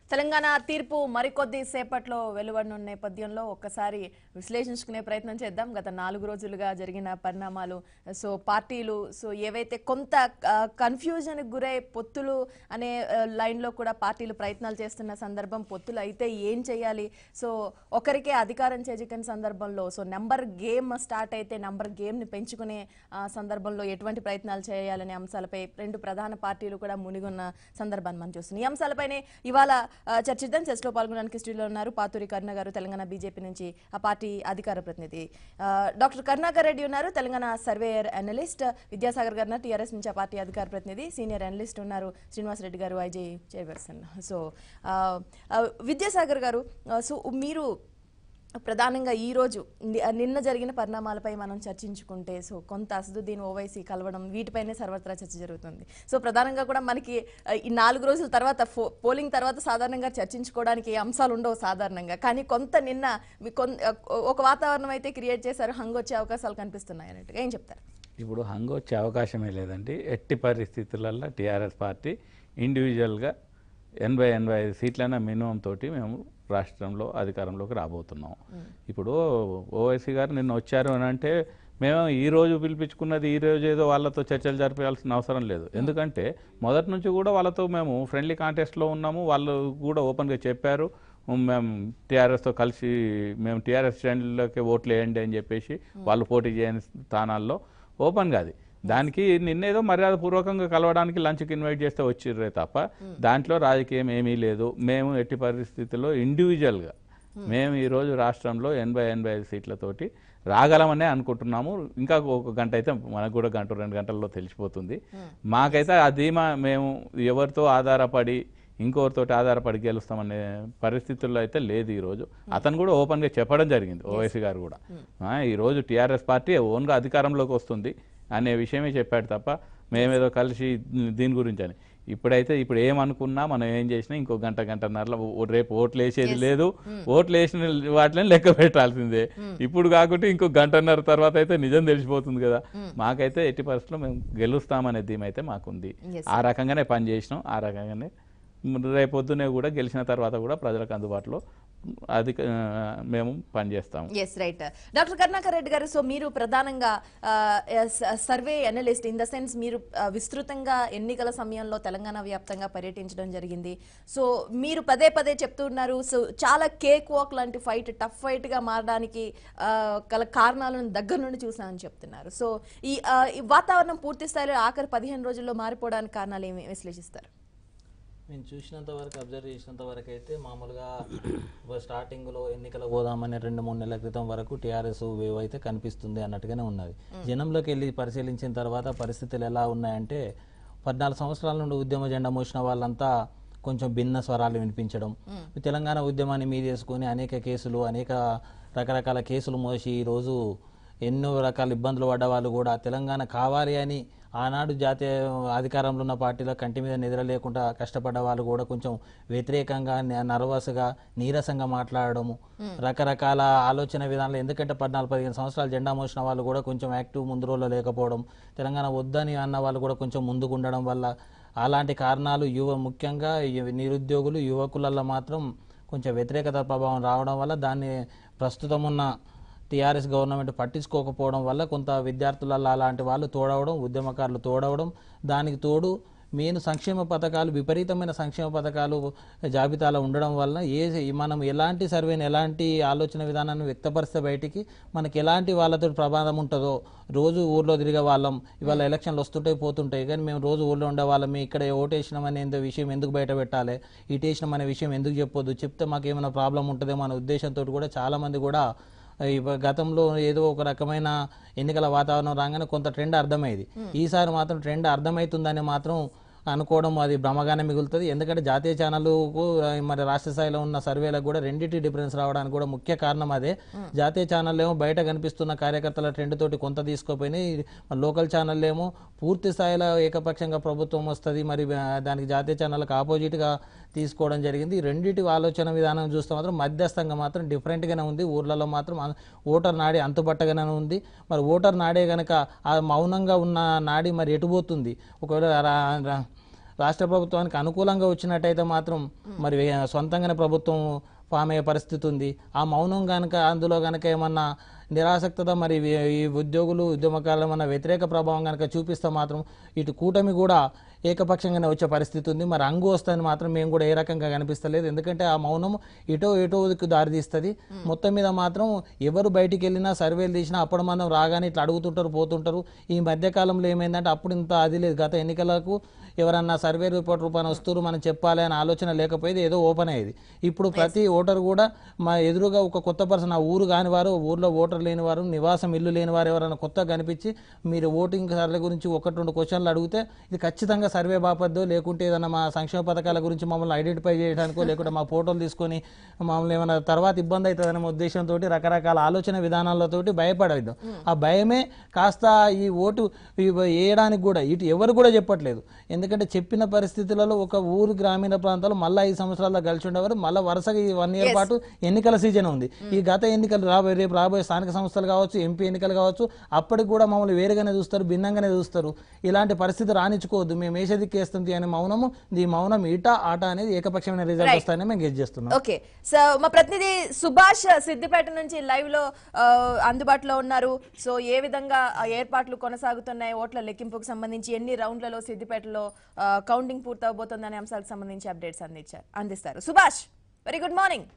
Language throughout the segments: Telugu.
తెలంగాణ తీర్పు మరికొద్ది సేపట్లో వెలువడనున్న నేపథ్యంలో ఒక్కసారి విశ్లేషించుకునే ప్రయత్నం చేద్దాం గత నాలుగు రోజులుగా జరిగిన పరిణామాలు సో పార్టీలు సో ఏవైతే కొంత కన్ఫ్యూజన్ గురై పొత్తులు అనే ఆ, లైన్లో కూడా పార్టీలు ప్రయత్నాలు చేస్తున్న సందర్భం పొత్తులు అయితే ఏం చేయాలి సో ఒకరికే అధికారం చేజికని సందర్భంలో సో నెంబర్ గేమ్ స్టార్ట్ అయితే నెంబర్ గేమ్ని పెంచుకునే ఆ, సందర్భంలో ఎటువంటి ప్రయత్నాలు చేయాలనే అంశాలపై రెండు ప్రధాన పార్టీలు కూడా మునిగున్న సందర్భాన్ని మనం చూస్తున్నాం ఈ అంశాలపైనే ఇవాళ ఆ, చర్చిద్దాం చర్చలో పాల్గొనడానికి స్టూడియోలో ఉన్నారు పాతూరి కరుణ గారు తెలంగాణ బీజేపీ నుంచి ఆ పార్టీ అధికార ప్రతినిధి ఆ, డాక్టర్ కరుణాకర్ రెడ్డి ఉన్నారు తెలంగాణ సర్వేయర్ అనలిస్ట్ విద్యాసాగర్ గారు టీఆర్ఎస్ నుంచి ఆ పార్టీ అధికార ప్రతినిధి సీనియర్ అనలిస్ట్ ఉన్నారు శ్రీనివాస్ రెడ్డి గారు ఐజీ చైర్పర్సన్ సో ఆ, ఆ, విద్యాసాగర్ గారు ఆ, సో మీరు ప్రధానంగా ఈ రోజు ని- నిన్న జరిగిన పరిణామాలపై మనం చర్చించుకుంటే సో కొంత అసదుద్దీన్ ఓవైసీ కలవడం వీటిపైనే సర్వత్రా చర్చ జరుగుతుంది సో ప్రధానంగా కూడా మనకి ఆ, ఈ నాలుగు రోజుల తర్వాత ఫో- పోలింగ్ తర్వాత సాధారణంగా చర్చించుకోవడానికి ఏ అంశాలు ఉండవు సాధారణంగా కానీ కొంత నిన్న మీ కొన్- ఒక వాతావరణం అయితే క్రియేట్ చేశారు హంగ్ వచ్చే అవకాశాలు కనిపిస్తున్నాయి అన్నట్టుగా ఏం చెప్తారు ఇప్పుడు హంగ్ వచ్చే అవకాశమే లేదండి ఎట్టి పరిస్థితులలో టీఆర్ఎస్ పార్టీ ఇండివిజువల్గా ఎనభై ఎనభై ఐదు సీట్లైన మినిమం తోటి మేము రాష్ట్రంలో అధికారంలోకి రాబోతున్నాం ఇప్పుడు ఓవైసీ గారు నిన్న వచ్చారు అని అంటే మేము ఈ రోజు పిలిపించుకున్నది ఈ రోజు ఏదో వాళ్ళతో చర్చలు జరిపించాల్సిన అవసరం లేదు ఎందుకంటే మొదటి నుంచి కూడా వాళ్ళతో మేము ఫ్రెండ్లీ కాంటెస్ట్లో ఉన్నాము వాళ్ళు కూడా ఓపెన్గా చెప్పారు మేము టీఆర్ఎస్తో కలిసి మేము టీఆర్ఎస్ శ్రేణులకి ఓట్లు వేయండి అని చెప్పేసి వాళ్ళు పోటీ చేయని స్థానాల్లో ఓపెన్గా అది దానికి నిన్నేదో మర్యాద పూర్వకంగా కలవడానికి లంచ్కి ఇన్వైట్ చేస్తే వచ్చిర్రే తప్ప దాంట్లో రాజకీయం ఏమీ లేదు మేము ఎట్టి పరిస్థితుల్లో ఇండివిజువల్గా మేము ఈరోజు రాష్ట్రంలో ఎనభై ఎనభై ఐదు సీట్లతోటి రాగలమనే అనుకుంటున్నాము ఇంకా ఒక గంట అయితే మనకు కూడా గంట రెండు గంటల్లో తెలిసిపోతుంది మాకైతే ఆ ధీమా మేము ఎవరితో ఆధారపడి ఇంకొకరితోటి ఆధారపడి గెలుస్తామనే పరిస్థితుల్లో అయితే లేదు ఈరోజు అతను కూడా ఓపెన్గా చెప్పడం జరిగింది ఓవైసీ గారు కూడా ఆ, ఈరోజు టీఆర్ఎస్ పార్టీ ఓన్గా అధికారంలోకి వస్తుంది అనే విషయమే చెప్పాడు తప్ప మేమేదో కలిసి దీని గురించి అని ఇప్పుడైతే ఇప్పుడు ఏమనుకున్నా మనం ఏం చేసినా ఇంకో గంట గంటన్నరలో ఓ- రేపు ఓట్లు వేసేది లేదు ఓట్లు వేసిన వాటిని లెక్క పెట్టాల్సిందే ఇప్పుడు కాకుంటే ఇంకో గంటన్నర తర్వాత అయితే నిజం తెలిసిపోతుంది కదా మాకైతే ఎట్టి పరిస్థితుల్లో మేము గెలుస్తామనే ధీమ అయితే మాకుంది Yes. ఆ రకంగానే పని చేసినాం ఆ రకంగానే రేపొద్దునే కూడా గెలిచిన తర్వాత కూడా ప్రజలకు అందుబాటులో అధిక ఆ, మేము పనిచేస్తాము yes right doctor Karunakar Reddy గారు సో మీరు ప్రధానంగా survey analyst in the sense మీరు ఆ, విస్తృతంగా ఎన్నికల సమయంలో తెలంగాణ వ్యాప్తంగా పర్యటించడం జరిగింది సో మీరు పదే పదే చెప్తున్నారు సో చాలా కేక్ వాక్ లాంటి ఫైట్ టఫ్ ఫైట్ గా మారడానికి ఆ, గల కారణాలను దగ్గర నుండి చూసామని చెప్తున్నారు సో ఈ ఆ, ఈ వాతావరణం పూర్తి స్థాయిలో ఆఖరి పదిహేను రోజుల్లో మారిపోవడానికి కారణాలు ఏమి విశ్లేషిస్తారు మేము చూసినంత వరకు అబ్జర్వ్ చేసినంత వరకు అయితే మామూలుగా స్టార్టింగ్లో ఎన్నికలకు పోదామనే రెండు మూడు నెలల క్రితం వరకు టీఆర్ఎస్ వేవ్ అయితే కనిపిస్తుంది అన్నట్టుగానే ఉన్నది జనంలోకి వెళ్ళి పరిశీలించిన తర్వాత పరిస్థితులు ఎలా ఉన్నాయంటే పద్నాలుగు సంవత్సరాల నుండి ఉద్యమ జెండా మోసిన వాళ్ళంతా కొంచెం భిన్న స్వరాలు వినిపించడం తెలంగాణ ఉద్యమాన్ని మీదేసుకొని అనేక కేసులు అనేక రకరకాల కేసులు మోసి ఈరోజు ఎన్నో రకాల ఇబ్బందులు పడ్డ వాళ్ళు కూడా తెలంగాణ కావాలి అని ఆనాడు జాతీయ అధికారంలో ఉన్న పార్టీలో కంటి మీద నిద్ర లేకుండా కష్టపడ్డ వాళ్ళు కూడా కొంచెం వ్యతిరేకంగా న- నర్వస్గా నీరసంగా మాట్లాడడము రకరకాల ఆలోచన విధానాలు ఎందుకంటే పద్నాలుగు పదిహేను సంవత్సరాలు జెండా మోసిన వాళ్ళు కూడా కొంచెం యాక్టివ్ ముందు రోజుల్లో లేకపోవడం తెలంగాణ వద్దని అన్న వాళ్ళు కూడా కొంచెం ముందుకు ఉండడం వల్ల అలాంటి కారణాలు యువ ముఖ్యంగా ఈ నిరుద్యోగులు యువకులలో మాత్రం కొంచెం వ్యతిరేకత ప్రభావం రావడం వల్ల దాన్ని ప్రస్తుతం ఉన్న టీఆర్ఎస్ గవర్నమెంట్ పట్టించుకోకపోవడం వల్ల కొంత విద్యార్థులలో అలాంటి వాళ్ళు తోడవడం ఉద్యమకారులు తోడవడం దానికి తోడు మెయిన్ సంక్షేమ పథకాలు విపరీతమైన సంక్షేమ పథకాలు జాబితాలో ఉండడం వల్ల ఏ మనం ఎలాంటి సర్వేని ఎలాంటి ఆలోచన విధానాన్ని వ్యక్తపరిస్తే బయటికి మనకి ఎలాంటి వాళ్ళతో ప్రమాదం ఉంటుందో రోజు ఊర్లో తిరిగే వాళ్ళం ఇవాళ ఎలక్షన్లు వస్తుంటాయి పోతుంటాయి కానీ మేము రోజు ఊర్లో ఉండే వాళ్ళం ఇక్కడ ఓటేసినామనే ఏందో విషయం ఎందుకు బయట పెట్టాలి ఇటేసినాం అనే విషయం ఎందుకు చెప్పొద్దు చెప్తే మాకు ఏమైనా ప్రాబ్లం ఉంటుందేమో అనే ఉద్దేశంతో కూడా చాలామంది కూడా ఈ గతంలో ఏదో ఒక రకమైన ఎన్నికల వాతావరణం రాగానే కొంత ట్రెండ్ అర్థమైంది ఈసారి మాత్రం ట్రెండ్ అర్థమవుతుందని మాత్రం అనుకోవడం అది భ్రమగానే మిగులుతుంది ఎందుకంటే జాతీయ ఛానళ్ళకు మరి రాష్ట్ర స్థాయిలో ఉన్న సర్వేలకు కూడా రెండింటి డిఫరెన్స్ రావడానికి కూడా ముఖ్య కారణం అదే జాతీయ ఛానల్ ఏమో బయట కనిపిస్తున్న కార్యకర్తల ట్రెండ్ తోటి కొంత తీసుకోపోయినాయి మరి లోకల్ ఛానల్ ఏమో పూర్తి స్థాయిలో ఏకపక్షంగా ప్రభుత్వం వస్తుంది మరి ఆ, దానికి జాతీయ ఛానళ్ళకి ఆపోజిట్గా తీసుకోవడం జరిగింది ఈ రెండింటి ఆలోచన విధానం చూస్తే మాత్రం మధ్యస్థంగా మాత్రం డిఫరెంట్గానే ఉంది ఊర్లలో మాత్రం అన్- ఓటర్ నాడి అంతుబట్టగానే ఉంది మరి ఓటర్ నాడే గనక ఆ మౌనంగా ఉన్న నాడి మరి ఎటుపోతుంది ఒకవేళ రా- రా- రాష్ట్ర ప్రభుత్వానికి అనుకూలంగా వచ్చినట్టయితే మాత్రం మరి వే- సొంతంగానే ప్రభుత్వం ఫామ్ అయ్యే పరిస్థితి ఉంది ఆ మౌనం కనుక అందులో కనుక ఏమన్నా నిరాసక్తత మరి వీ- ఈ ఉద్యోగులు ఉద్యమకారులు ఏమన్నా వ్యతిరేక ప్రభావం కనుక చూపిస్తే మాత్రం ఇటు కూటమి కూడా ఏకపక్షంగానే వచ్చే పరిస్థితి ఉంది మరి అంగు వస్తుందని మాత్రం మేము కూడా ఏ రకంగా కనిపిస్తలేదు ఎందుకంటే ఆ మౌనం ఇటో ఇటో దారితీస్తుంది మొత్తం మీద మాత్రం ఎవరు బయటికి వెళ్ళినా సర్వేలు తీసినా అప్పుడు మనం రాగానే ఇట్లా అడుగుతుంటారు పోతుంటారు ఈ మధ్యకాలంలో ఏమైందంటే అప్పుడు ఇంత అది లేదు గత ఎన్నికలకు ఎవరన్నా సర్వే రిపోర్ట్ రూపాయన వస్తారు మనం చెప్పాలి అనే ఆలోచన లేకపోయేది ఏదో ఓపెన్ అయ్యేది ఇప్పుడు ప్రతి ఓటర్ కూడా మా ఎదురుగా ఒక కొత్త పర్సన్ ఆ ఊరు కాని వారు ఊర్లో ఓటర్ లేని వారు నివాసం ఇల్లు లేని వారు ఎవరైనా కొత్తగా కనిపించి మీరు ఓటింగ్ సర్వే గురించి ఒకటి రెండు క్వశ్చన్లు అడిగితే ఇది ఖచ్చితంగా సర్వే బాపద్దో లేకుంటే ఏదైనా మా సంక్షేమ పథకాల గురించి మమ్మల్ని ఐడెంటిఫై చేయడానికో లేకుంటే మా ఫోటోలు తీసుకొని మమ్మల్ని ఏమైనా తర్వాత ఇబ్బంది అవుతుందనే ఉద్దేశంతో రకరకాల ఆలోచన విధానాలతోటి భయపడవద్దు ఆ భయమే కాస్త ఈ ఓటు ఈ వేయడానికి కూడా ఇటు ఎవరు కూడా చెప్పట్లేదు ఎందుకంటే చెప్పిన పరిస్థితులలో ఒక ఊరు గ్రామీణ ప్రాంతాల్లో మళ్ళీ ఐదు సంవత్సరాల్లో కలిసి ఉండేవారు మళ్ళీ వరుసగా ఈ వన్ ఇయర్ పాటు ఎన్నికల సీజన్ ఉంది ఈ గత ఎన్నికలు రాబోయే రేపు రాబోయే స్థానిక సంస్థలు కావచ్చు ఎంపీ ఎన్నికలు కావచ్చు అప్పటికి కూడా మమ్మల్ని వేరుగానే చూస్తారు భిన్నంగానే చూస్తారు ఇలాంటి పరిస్థితి రానిచ్చుకోవద్దు మేము వేసేదిక్కేస్తుంది అనే మౌనము ఈ మౌనం ఈట ఆట అనేది ఏకపక్షమైన రిజల్ట్ వస్తాయని మేము గెట్ చేస్తున్నాం ఓకే సో మా ప్రతినిధి సుభాష్ సిద్దిపేట నుంచి లైవ్ లో ఆ, అందుబాటులో ఉన్నారు సో ఏ విధంగా ఆ ఏర్పాట్లు కొనసాగుతున్నాయి ఓట్ల లెక్కింపుకు సంబంధించి ఎన్ని రౌండ్లలో సిద్దిపేటలో ఆ, కౌంటింగ్ పూర్తవబోతుంది అనే అంశాలకు సంబంధించి అప్డేట్స్ అందించారు అందిస్తారు Subhash very good morning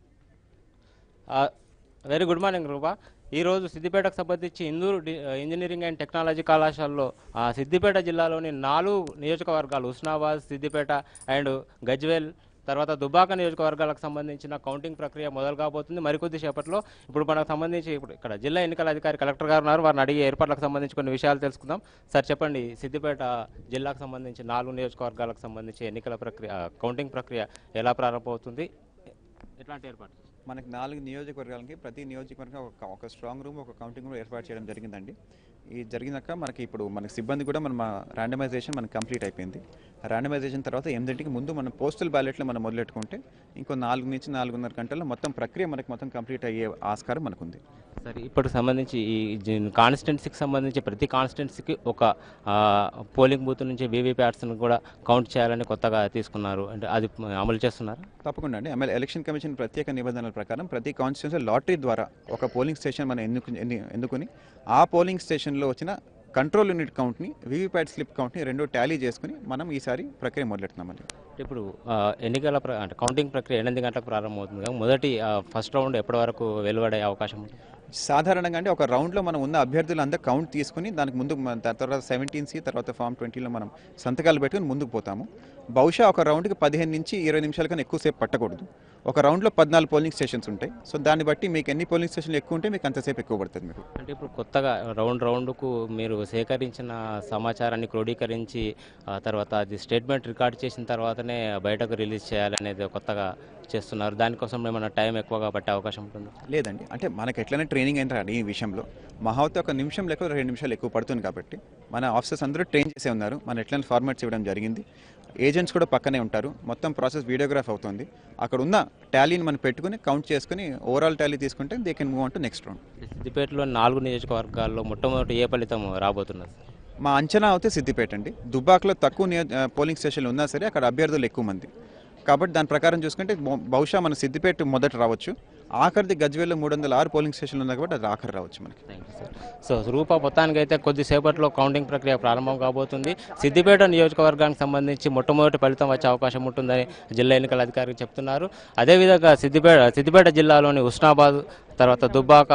very good morning Roopa ఈరోజు సిద్దిపేటకు సంబంధించి ఇందూరు డి- ఇంజనీరింగ్ అండ్ టెక్నాలజీ కళాశాలలో ఆ, సిద్దిపేట జిల్లాలోని నాలుగు నియోజకవర్గాలు ఉస్నాబాద్ సిద్దిపేట అండ్ గజ్వేల్ తర్వాత దుబాక నియోజకవర్గాలకు సంబంధించిన కౌంటింగ్ ప్రక్రియ మొదలు కాబోతుంది మరికొద్ది సేపట్లో ఇప్పుడు మనకు సంబంధించి ఇప్పుడు ఇక్కడ జిల్లా ఎన్నికల అధికారి కలెక్టర్ గారు ఉన్నారు వారిని అడిగి ఏర్పాట్లకు సంబంధించి కొన్ని విషయాలు తెలుసుకుందాం సార్ చెప్పండి సిద్దిపేట జిల్లాకు సంబంధించి నాలుగు నియోజకవర్గాలకు సంబంధించి ఎన్నికల ప్రక్రియ కౌంటింగ్ ప్రక్రియ ఎలా ప్రారంభమవుతుంది ఎట్లాంటి ఏర్పాటు మనకి నాలుగు నియోజకవర్గాలకి ప్రతి నియోజకవర్గం ఒక ఒక స్ట్రాంగ్ రూమ్ ఒక కౌంటింగ్ రూమ్ ఏర్పాటు చేయడం జరిగిందండి ఈ జరిగినాక మనకి ఇప్పుడు మనకి సిబ్బంది కూడా మన ర్యాండమైజేషన్ మనకి కంప్లీట్ అయిపోయింది ర్యాండమైజేషన్ తర్వాత ఎనిమిదింటికి ముందు మనం పోస్టల్ బ్యాలెట్లో మనం మొదలెట్టుకుంటే ఇంకో నాలుగు నుంచి నాలుగున్నర గంటల్లో మొత్తం ప్రక్రియ మనకి మొత్తం కంప్లీట్ అయ్యే ఆస్కారం మనకుంది సరే ఇప్పటికి సంబంధించి ఈ కాన్స్టిట్యున్సీకి సంబంధించి ప్రతి కాన్స్టిట్యున్సీకి ఒక ఆ, పోలింగ్ బూత్ నుంచి వీవీప్యాట్స్ని కూడా కౌంట్ చేయాలని కొత్తగా తీసుకున్నారు అంటే అది అమలు చేస్తున్నారు తప్పకుండా అండి ఎమ్మెల్యే ఎలక్షన్ కమిషన్ ప్రత్యేక నిబంధనల ప్రకారం ప్రతి కాన్స్టిట్యూన్సీ లాటరీ ద్వారా ఒక పోలింగ్ స్టేషన్ మనం ఎన్నుకు ఎన్ని- ఎన్నుకొని ఆ పోలింగ్ స్టేషన్లో వచ్చిన కంట్రోల్ యూనిట్ కౌంట్ని వీవీప్యాట్ స్లిప్ కౌంట్ని రెండు టాలీ చేసుకుని మనం ఈసారి ప్రక్రియ మొదలెడుతున్నామండి అంటే ఇప్పుడు ఆ, ఎన్నికల ప్ర- అంటే కౌంటింగ్ ప్రక్రియ ఎనిమిది గంటలకు ప్రారంభమవుతుంది కదా మొదటి ఫస్ట్ రౌండ్ ఎప్పటి వరకు వెలువడే అవకాశం ఉంది సాధారణంగా అంటే ఒక రౌండ్లో మనం ఉన్న అభ్యర్థులు అందరూ కౌంట్ తీసుకుని దానికి ముందు మన- దాని తర్వాత సెవెంటీన్ సి తర్వాత ఫామ్ ట్వంటీలో మనం సంతకాలు పెట్టుకుని ముందుకు పోతాము బహుశా ఒక రౌండ్కి పదిహేను నుంచి ఇరవై నిమిషాల కన్నా ఎక్కువసేపు పట్టకూడదు ఒక రౌండ్లో పద్నాలుగు పోలింగ్ స్టేషన్స్ ఉంటాయి సో దాన్ని బట్టి మీకు ఎన్ని పోలింగ్ స్టేషన్లు ఎక్కువ ఉంటే మీకు అంతసేపు ఎక్కువ పడుతుంది మీకు అంటే ఇప్పుడు కొత్తగా రౌండ్ రౌండ్కు మీరు సేకరించిన సమాచారాన్ని క్రోడీకరించి ఆ తర్వాత అది స్టేట్మెంట్ రికార్డ్ చేసిన తర్వాతనే బయటకు రిలీజ్ చేయాలనేది కొత్తగా చేస్తున్నారు దానికోసం ఏమైనా టైం ఎక్కువగా పట్టే అవకాశం ఉంటుంది లేదండి అంటే మనకి ఎట్లయినా ట్రైనింగ్ అయిన ఈ విషయంలో మహావతి ఒక నిమిషం లేక రెండు నిమిషాలు ఎక్కువ పడుతుంది కాబట్టి మన ఆఫీసర్స్ అందరూ ట్రైన్ చేసే ఉన్నారు మన ఎట్లయినా ఫార్మాట్స్ ఇవ్వడం జరిగింది ఏజెంట్స్ కూడా పక్కనే ఉంటారు మొత్తం ప్రాసెస్ వీడియోగ్రాఫ్ అవుతుంది అక్కడ ఉన్న టాలీని మనం పెట్టుకుని కౌంట్ చేసుకుని ఓవరాల్ టాలీ తీసుకుంటే they can move on to next round సిద్దిపేటలో నాలుగు నియోజకవర్గాల్లో మొట్టమొదటి ఏ ఫలితం రాబోతున్నది మా అంచనా అయితే సిద్దిపేట అండి దుబ్బాకలో తక్కువ నియో ఆ, పోలింగ్ స్టేషన్లు ఉన్నా సరే అక్కడ అభ్యర్థులు ఎక్కువ మంది కాబట్టి దాని ప్రకారం చూసుకుంటే బహు- బహుశా మన సిద్దిపేట మొదట రావచ్చు ఆఖరిది గజ్వేల్లో మూడు వందల ఆరు పోలింగ్ స్టేషన్లు ఉన్నాయి కాబట్టి అది ఆఖరి రావచ్చు మనకి thank you sir so Roopa మొత్తానికి అయితే కొద్దిసేపట్లో కౌంటింగ్ ప్రక్రియ ప్రారంభం కాబోతుంది సిద్దిపేట నియోజకవర్గానికి సంబంధించి మొట్టమొదటి ఫలితం వచ్చే అవకాశం ఉంటుందని జిల్లా ఎన్నికల అధికారి చెప్తున్నారు అదేవిధంగా సిద్దిపేట సిద్దిపేట జిల్లాలోని ఉస్నాబాద్ తర్వాత దుబ్బాక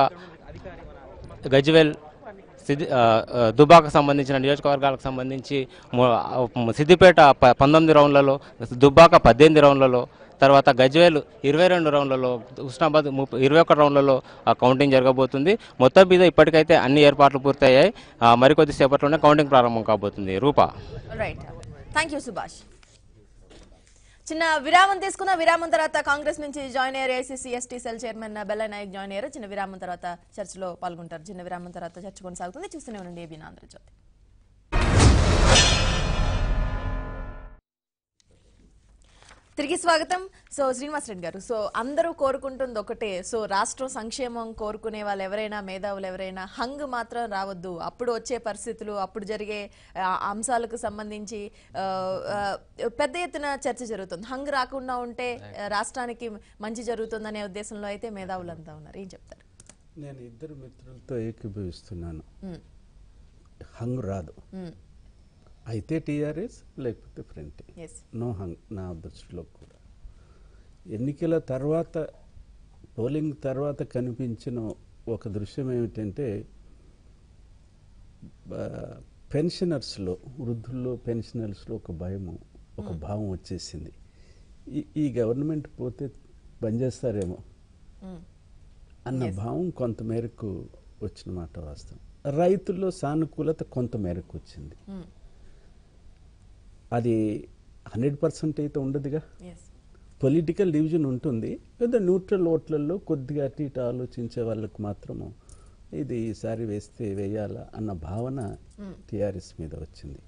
గజ్వేల్ సిద్ది ఆ, ఆ, దుబాకు సంబంధించిన నియోజకవర్గాలకు సంబంధించి మొ- ఆ, సిద్దిపేట ప- పంతొమ్మిది రౌండ్లలో దుబ్బాక పద్దెనిమిది రౌండ్లలో తర్వాత గజ్వేల్ ఇరవై రెండు రౌండ్లలో ఉస్నాబాద్ ముప్పై ఇరవై ఒక్క రౌండ్లలో ఆ కౌంటింగ్ జరగబోతుంది మొత్తం మీద ఇప్పటికైతే అన్ని ఏర్పాట్లు పూర్తయ్యాయి ఆ, మరికొద్ది సేపట్లోనే కౌంటింగ్ ప్రారంభం కాబోతుంది Roopa right thank you Subhash చిన్న విరామం తీసుకున్న విరామం తర్వాత కాంగ్రెస్ నుంచి జాయిన్ అయ్యారు ఏసీసీ ఎస్టీ సెల్ చైర్మన్ బెల్ల నాయక్ జాయిన్ అయ్యారు చిన్న విరామం తర్వాత చర్చలో పాల్గొంటారు చిన్న విరామం తర్వాత చర్చ కొనసాగుతుంది చూస్తూనే ఉండండి ఏబీ ఆంధ్రజ్యోతి తిరిగి స్వాగతం సో శ్రీనివాస్ రెడ్డి గారు సో అందరూ కోరుకుంటుంది ఒకటే సో రాష్ట్ర సంక్షేమం కోరుకునే వాళ్ళు ఎవరైనా మేధావులు ఎవరైనా హంగ్ మాత్రం రావద్దు అప్పుడు వచ్చే పరిస్థితులు అప్పుడు జరిగే ఆ, అంశాలకు సంబంధించి ఆ, ఆ, పెద్ద ఎత్తున చర్చ జరుగుతుంది హంగ్ రాకుండా ఉంటే ఆ, రాష్ట్రానికి మంచి జరుగుతుందనే ఉద్దేశంలో అయితే మేధావులంతా ఉన్నారు ఏం చెప్తారు నేను ఇద్దరు మిత్రులతో ఏకీభవిస్తున్నాను ఉమ్, హంగ్ రాదు ఉమ్, అయితే టీఆర్ఎస్ లేకపోతే ఫ్రంట్ yes. నో హంగ్ నా దృష్టిలో కూడా ఎన్నికల తర్వాత పోలింగ్ తర్వాత కనిపించిన ఒక దృశ్యం ఏమిటంటే బ- పెన్షనర్స్లో వృద్ధుల్లో పెన్షనర్స్లో ఒక భయము ఒక భావం వచ్చేసింది ఈ ఈ గవర్నమెంట్ పోతే బంద్ చేస్తారేమో ఉమ్, అన్న భావం కొంతమేరకు వచ్చిన మాట వాస్తవం రైతుల్లో సానుకూలత కొంతమేరకు వచ్చింది ఉమ్, అది హండ్రెడ్ పర్సెంట్ అయితే ఉండదుగా yes. పొలిటికల్ డివిజన్ ఉంటుంది ఏదో న్యూట్రల్ ఓట్లలో కొద్దిగా అటు ఇటు ఆలోచించే వాళ్ళకు మాత్రము ఇది ఈసారి వేస్తే వేయాలా అన్న భావన టీఆర్ఎస్ మీద వచ్చింది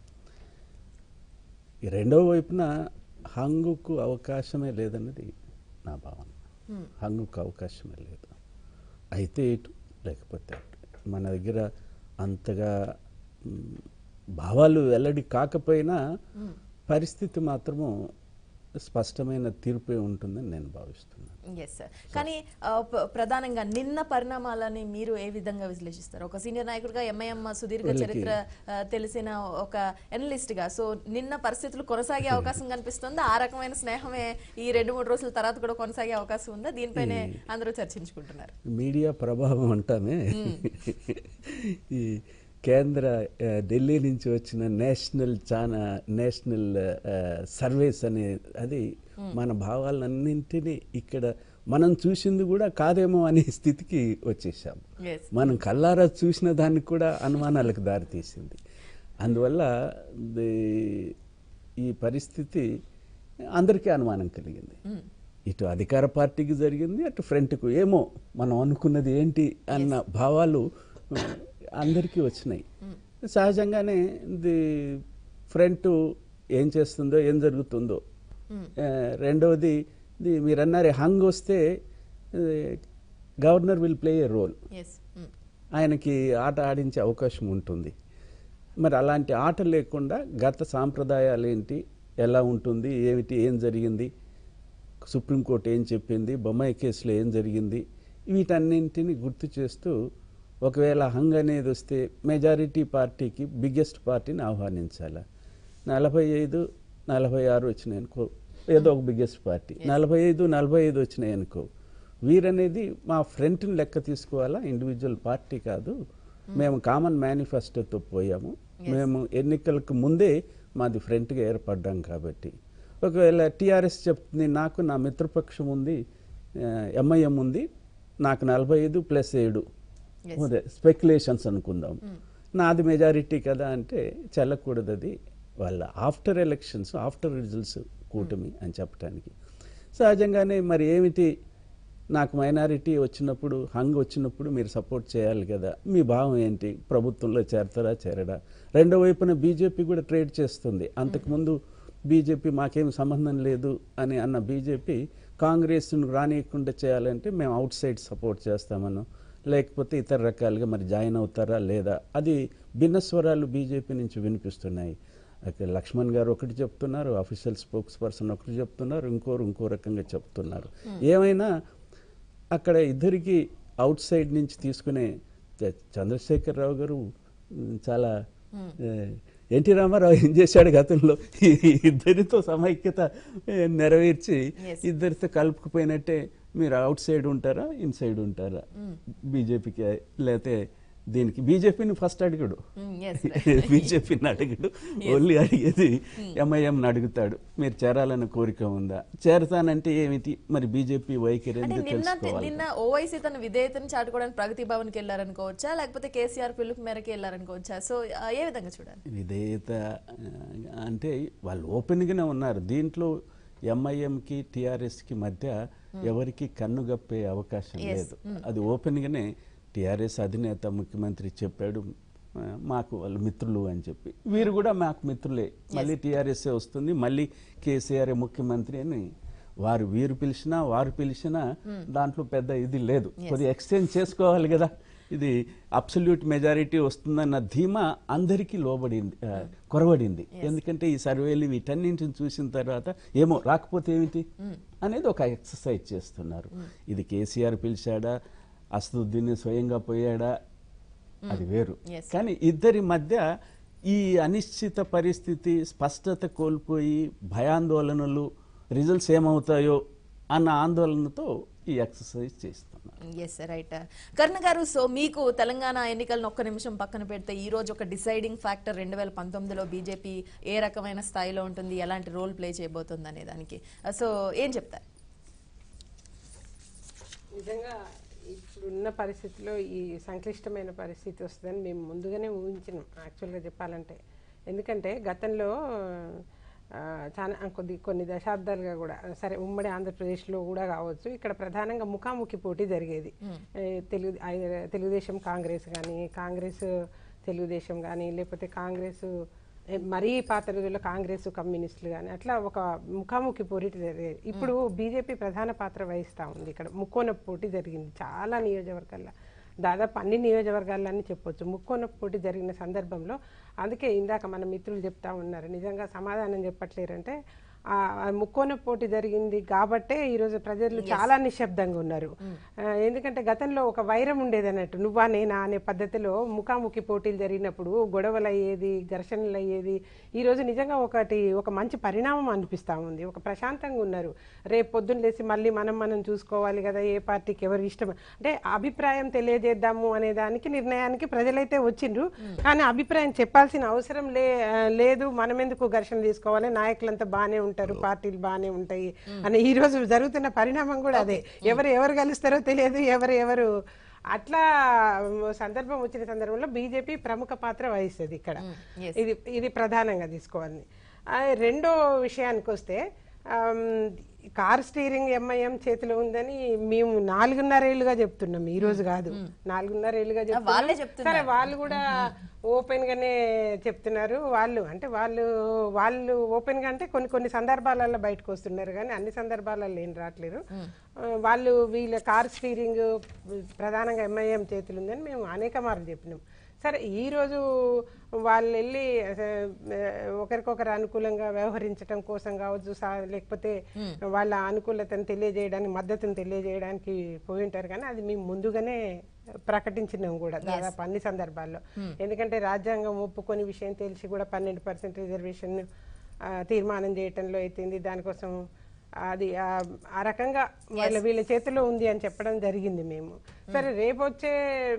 ఈ రెండవ వైపున హంగుకు అవకాశమే లేదన్నది నా భావన హంగుకు అవకాశమే లేదు అయితే ఇటు లేకపోతే అటు మన దగ్గర అంతగా మ్, భావాలు వెల్లడి కాకపోయినా పరిస్థితి మాత్రము స్పష్టమైన తీర్పే ఉంటుందని నేను భావిస్తున్నాను ఎస్ సార్ కానీ ఆ, ప- ప్రధానంగా నిన్న పరిణామాలని మీరు ఏ విధంగా విశ్లేషిస్తారు ఒక సీనియర్ నాయకుడిగా ఎంఐఎం సుదీర్ఘ వీళ్ళకి- చరిత్ర ఆ, తెలిసిన ఒక ఎనలిస్ట్ గా సో నిన్న పరిస్థితులు కొనసాగే అవకాశం కనిపిస్తుందా ఆ రకమైన స్నేహమే ఈ రెండు మూడు రోజుల తర్వాత కూడా కొనసాగే అవకాశం ఉందా దీనిపైనే అందరూ చర్చించుకుంటున్నారు మీడియా ప్రభావం అంటామే ఈ కేంద్ర ఆ, ఢిల్లీ నుంచి వచ్చిన నేషనల్ చానా నేషనల్ ఆ, సర్వేస్ అనే అది మన భావాలన్నింటినీ ఇక్కడ మనం చూసింది కూడా కాదేమో అనే స్థితికి వచ్చేసాం Yes. మనం కల్లారా చూసిన దానికి కూడా అనుమానాలకు దారితీసింది అందువల్ల ది- ఈ పరిస్థితి అందరికీ అనుమానం కలిగింది ఇటు అధికార పార్టీకి జరిగింది అటు ఫ్రంట్కు ఏమో మనం అనుకున్నది ఏంటి అన్న భావాలు ఆ, అందరికీ వచ్చినాయి సహజంగానే ది ఫ్రంట్ ఏం చేస్తుందో ఏం జరుగుతుందో ఆ, రెండవది ది మీరు అన్నారు హంగ్ వస్తే governor will play a role yes ఆయనకి ఆట ఆడించే అవకాశం ఉంటుంది మరి అలాంటి ఆట లేకుండా గత సాంప్రదాయాలు ఏంటి ఎలా ఉంటుంది ఏమిటి ఏం జరిగింది సుప్రీంకోర్టు ఏం చెప్పింది బొమ్మాయి కేసులో ఏం జరిగింది వీటన్నింటిని గుర్తు చేస్తూ ఒకవేళ హంగ్ అనేది వస్తే మెజారిటీ పార్టీకి బిగ్గెస్ట్ పార్టీని ఆహ్వానించాలా నలభై ఐదు నలభై ఆరు వచ్చినాయి అనుకో ఏదో ఒక బిగ్గెస్ట్ పార్టీ నలభై ఐదు నలభై ఐదు వచ్చినాయి అనుకో వీరనేది మా ఫ్రంట్ని లెక్క తీసుకోవాలా ఇండివిజువల్ పార్టీ కాదు మేము కామన్ మేనిఫెస్టోతో పోయాము మేము ఎన్నికలకు ముందే మాది ఫ్రంట్గా ఏర్పడ్డాం కాబట్టి ఒకవేళ టీఆర్ఎస్ చెప్తుంది నాకు నా మిత్రపక్షం ఉంది ఎంఐఎం ఉంది నాకు నలభై ఐదు ప్లస్ ఏడు Yes. అదే స్పెక్యులేషన్స్ అనుకుందాం నాది మెజారిటీ కదా అంటే చెల్లకూడదు అది వాళ్ళ ఆఫ్టర్ ఎలక్షన్స్ ఆఫ్టర్ రిజల్ట్స్ కూటమి అని చెప్పడానికి సహజంగానే మరి ఏమిటి నాకు మైనారిటీ వచ్చినప్పుడు హంగ్ వచ్చినప్పుడు మీరు సపోర్ట్ చేయాలి కదా మీ భావం ఏంటి ప్రభుత్వంలో చేరతారా చేరడా రెండో వైపున బీజేపీ కూడా ట్రేడ్ చేస్తుంది అంతకుముందు బీజేపీ మాకేం సంబంధం లేదు అని అన్న బీజేపీ కాంగ్రెస్ను రానియకుండా చేయాలంటే మేము అవుట్ సైడ్ సపోర్ట్ చేస్తామను లేకపోతే ఇతర రకాలుగా మరి జాయిన్ అవుతారా లేదా అది భిన్న స్వరాలు బీజేపీ నుంచి వినిపిస్తున్నాయి అయితే లక్ష్మణ్ గారు ఒకటి చెప్తున్నారు అఫీషియల్ స్పోక్స్ పర్సన్ ఒకటి చెప్తున్నారు ఇంకోరు ఇంకో రకంగా చెప్తున్నారు ఏమైనా అక్కడ ఇద్దరికి అవుట్ సైడ్ నుంచి తీసుకునే చ- చంద్రశేఖర్ రావు గారు ఉమ్, చాలా ఏ, ఎన్టీ రామారావు ఏం చేశాడు గతంలో ఈ ఇద్దరితో సమైక్యత ఏ, నెరవేర్చి Yes. ఇద్దరితో కలుపుకుపోయినట్టే మీరు అవుట్ సైడ్ ఉంటారా ఇన్ సైడ్ ఉంటారా బీజేపీకి లేకపోతే దీనికి బీజేపీని ఫస్ట్ అడిగాడు Mm, yes, బీజేపీని అడిగాడు ఓన్లీ అడిగేది ఎంఐఎంని అడుగుతాడు మీరు చేరాలన్న కోరిక ఉందా చేరతానంటే ఏమిటి మరి బీజేపీ వైఖరి అంటే ఏంటో నిన్న తెలుసుకోవాలి నిన్న ఓవైసీ తన విధేయతను చాటుకోవడానికి ప్రగతి భవన్ కి వెళ్ళారనుకోవచ్చా లేకపోతే కేసీఆర్ పిలుపు మేరకు వెళ్ళారనుకోవచ్చా సో ఆ, ఏ విధంగా చూడాలి విధేయత ఆ, అంటే వాళ్ళు ఓపెన్గానే ఉన్నారు దీంట్లో ఎంఐఎంకి టీఆర్ఎస్కి మధ్య ఎవరికి కన్నుగప్పే అవకాశం Yes. లేదు అది ఓపెన్గానే టీఆర్ఎస్ అధినేత ముఖ్యమంత్రి చెప్పాడు ఆ, మాకు వాళ్ళు మిత్రులు అని చెప్పి వీరు కూడా మాకు మిత్రులే మళ్ళీ టీఆర్ఎస్ఏ వస్తుంది మళ్ళీ కేసీఆర్ ముఖ్యమంత్రి అని వారు వీరు పిలిచినా వారు పిలిచినా దాంట్లో పెద్ద ఇది లేదు కొద్దిగా ఎక్స్చేంజ్ చేసుకోవాలి కదా ఇది అబ్సల్యూట్ మెజారిటీ వస్తుందన్న ధీమా అందరికీ లోబడింది ఆ, కొరవడింది ఎందుకంటే ఈ సర్వేలు వీటన్నింటిని చూసిన తర్వాత ఏమో రాకపోతే ఏమిటి అనేది ఒక ఎక్సర్సైజ్ చేస్తున్నారు ఇది కేసీఆర్ పిలిచాడా అసదుద్దీన్ స్వయంగా పోయాడా అది వేరు Yes. కానీ ఇద్దరి మధ్య ఈ అనిశ్చిత పరిస్థితి స్పష్టత కోల్పోయి భయాందోళనలు రిజల్ట్స్ ఏమవుతాయో అన్న ఆందోళనతో ఈ ఎక్సర్సైజ్ చేస్తున్నారు ఎస్ రైట్ కర్ణ గారు సో మీకు తెలంగాణ ఎన్నికలను ఒక్క నిమిషం పక్కన పెడితే ఈ రోజు ఒక డిసైడింగ్ ఫ్యాక్టర్ రెండు వేల పంతొమ్మిదిలో బీజేపీ ఏ రకమైన స్థాయిలో ఉంటుంది ఎలాంటి రోల్ ప్లే చేయబోతుంది అనే దానికి సో ఏం చెప్తారు నిజంగా ఇప్పుడున్న పరిస్థితిలో ఈ సంక్లిష్టమైన పరిస్థితి వస్తుందని మేము ముందుగానే ఊహించినాం యాక్చువల్గా చెప్పాలంటే ఎందుకంటే గతంలో ఆ, చాలా కొద్ది కొన్ని దశాబ్దాలుగా కూడా సరే ఉమ్మడి ఆంధ్రప్రదేశ్లో కూడా కావచ్చు ఇక్కడ ప్రధానంగా ముఖాముఖి పోటీ జరిగేది ఏ, తెలుగు ఐ- తెలుగుదేశం కాంగ్రెస్ కానీ కాంగ్రెస్ తెలుగుదేశం కానీ లేకపోతే కాంగ్రెస్ ఏ, మరీ పాత రోజుల్లో కాంగ్రెస్ కమ్యూనిస్టులు కానీ అట్లా ఒక ముఖాముఖి పోటీ జరిగేది ఇప్పుడు బీజేపీ ప్రధాన పాత్ర వహిస్తూ ఉంది ఇక్కడ ముక్కోన పోటీ జరిగింది చాలా నియోజకవర్గాల్లో దాదాపు అన్ని నియోజకవర్గాలని చెప్పొచ్చు ముక్కోన పోటీ జరిగిన సందర్భంలో అందుకే ఇందాక మన మిత్రులు చెప్తా ఉన్నారు నిజంగా సమాధానం చెప్పట్లేరంటే ఆ ఆ ముక్కోన పోటీ జరిగింది కాబట్టే ఈరోజు ప్రజలు చాలా నిశ్శబ్దంగా ఉన్నారు ఆ, ఎందుకంటే గతంలో ఒక వైరం ఉండేది అన్నట్టు నువ్వా నేనా అనే పద్ధతిలో ముఖాముఖి పోటీలు జరిగినప్పుడు గొడవలు అయ్యేది ఘర్షణలు అయ్యేది ఈ రోజు నిజంగా ఒకటి ఒక మంచి పరిణామం అనిపిస్తా ఉంది ఒక ప్రశాంతంగా ఉన్నారు రేపు పొద్దున్న లేసి మళ్ళీ మనం మనం చూసుకోవాలి కదా ఏ పార్టీకి ఎవరు ఇష్టం అంటే అభిప్రాయం తెలియజేద్దాము అనే దానికి నిర్ణయానికి ప్రజలైతే వచ్చిండ్రు కానీ అభిప్రాయం చెప్పాల్సిన అవసరం లే ఆ, లేదు మనం ఎందుకు ఘర్షణ తీసుకోవాలి నాయకులంతా బాగానే ఉంటారు పార్టీలు బాగానే ఉంటాయి అని ఈ రోజు జరుగుతున్న పరిణామం కూడా అదే ఎవరు ఎవరు కలుస్తారో తెలియదు ఎవరు ఎవరు అట్లా సందర్భం వచ్చిన సందర్భంలో బీజేపీ ప్రముఖ పాత్ర వహిస్తుంది ఇక్కడ yes. ఇది ఇది ప్రధానంగా తీసుకోవాలి ఆ, రెండో విషయానికి వస్తే ఆమ్, కార్ స్టీరింగ్ ఎంఐఎం చేతిలో ఉందని మేము నాలుగున్నరేళ్లుగా చెప్తున్నాం ఈ రోజు కాదు నాలుగున్నరేళ్లుగా వాళ్ళే చెప్తున్నాం చెప్తున్నారు. సరే వాళ్ళు కూడా ఓపెన్ గానే చెప్తున్నారు వాళ్ళు అంటే వాళ్ళు వాళ్ళు ఓపెన్ గా అంటే కొన్ని కొన్ని సందర్భాలలో బయటకు వస్తున్నారు కానీ అన్ని సందర్భాలలో ఏం రావట్లేదు ఆ, వాళ్ళు వీళ్ళ కార్ స్టీరింగ్ ప్రధానంగా ఎంఐఎం చేతులు ఉందని మేము అనేక మార్లు చెప్పినాం సరే ఈ రోజు వాళ్ళు వెళ్ళి ఆ, ఒకరికొకరు అనుకూలంగా వ్యవహరించడం కోసం కావచ్చు సా- లేకపోతే వాళ్ళ అనుకూలతను తెలియజేయడానికి మద్దతును తెలియజేయడానికి పోయి ఉంటారు కానీ అది మేము ముందుగానే ప్రకటించినాం కూడా దాదాపు అన్ని సందర్భాల్లో ఎందుకంటే రాజ్యాంగం ఒప్పుకొని విషయం తెలిసి కూడా పన్నెండు పర్సెంట్ రిజర్వేషన్ తీర్మానం చేయటంలో అయితేంది దానికోసం అది ఆ- ఆ రకంగా వాళ్ళ వీళ్ళ చేతిలో ఉంది అని చెప్పడం జరిగింది మేము సరే రేపు వచ్చే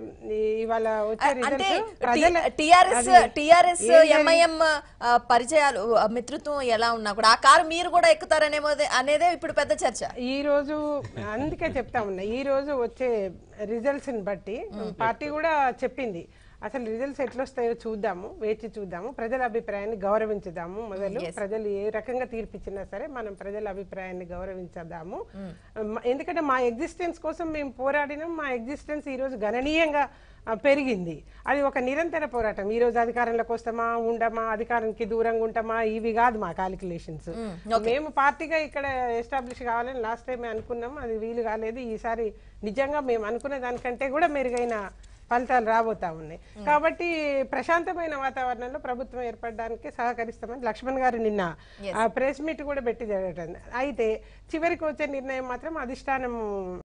ఈ- ఇవాళ వచ్చే అంటే రిజల్ట్స్ ప్రజల టిఆర్ఎస్ అది టిఆర్ఎస్ ఏం జరిగి- ఎంఐఎం పరిచయాలు ఆ, మిత్రత్వం ఎలా ఉన్నా కూడా ఆ కారు మీరు కూడా ఎక్కుతారనేమో అనేదే ఇప్పుడు పెద్ద చర్చ ఈ రోజు అందుకే చెప్తా ఉన్నా ఈ రోజు వచ్చే రిజల్ట్స్ ని బట్టి పార్టీ కూడా చెప్పింది అసలు రిజల్ట్స్ ఎట్లా వస్తాయో చూద్దాము వేచి చూద్దాము ప్రజల అభిప్రాయాన్ని గౌరవించుదాము మొదలు ప్రజలు ఏ రకంగా తీర్పిచ్చినా సరే మనం ప్రజల అభిప్రాయాన్ని గౌరవించదాము మ- ఎందుకంటే మా ఎగ్జిస్టెన్స్ కోసం మేము పోరాడినాం మా ఎగ్జిస్టెన్స్ ఈ రోజు గణనీయంగా ఆ, పెరిగింది అది ఒక నిరంతర పోరాటం ఈ రోజు అధికారంలోకి వస్తామా ఉండమా అధికారానికి దూరంగా ఉంటామా ఇవి కాదు మా కాలిక్యులేషన్స్ మేము పార్టీగా ఇక్కడ ఎస్టాబ్లిష్ కావాలని లాస్ట్ టైం అనుకున్నాం అది వీలు కాలేదు ఈసారి నిజంగా మేము అనుకున్న దానికంటే కూడా మెరుగైన ఫలితాలు రాబోతా ఉన్నాయి కాబట్టి ప్రశాంతమైన వాతావరణంలో ప్రభుత్వం ఏర్పడడానికి సహకరిస్తామని లక్ష్మణ్ గారు నిన్న ప్రెస్ మీట్ కూడా పెట్టి జరగటం అయితే చివరికి వచ్చే నిర్ణయం మాత్రం అధిష్టానం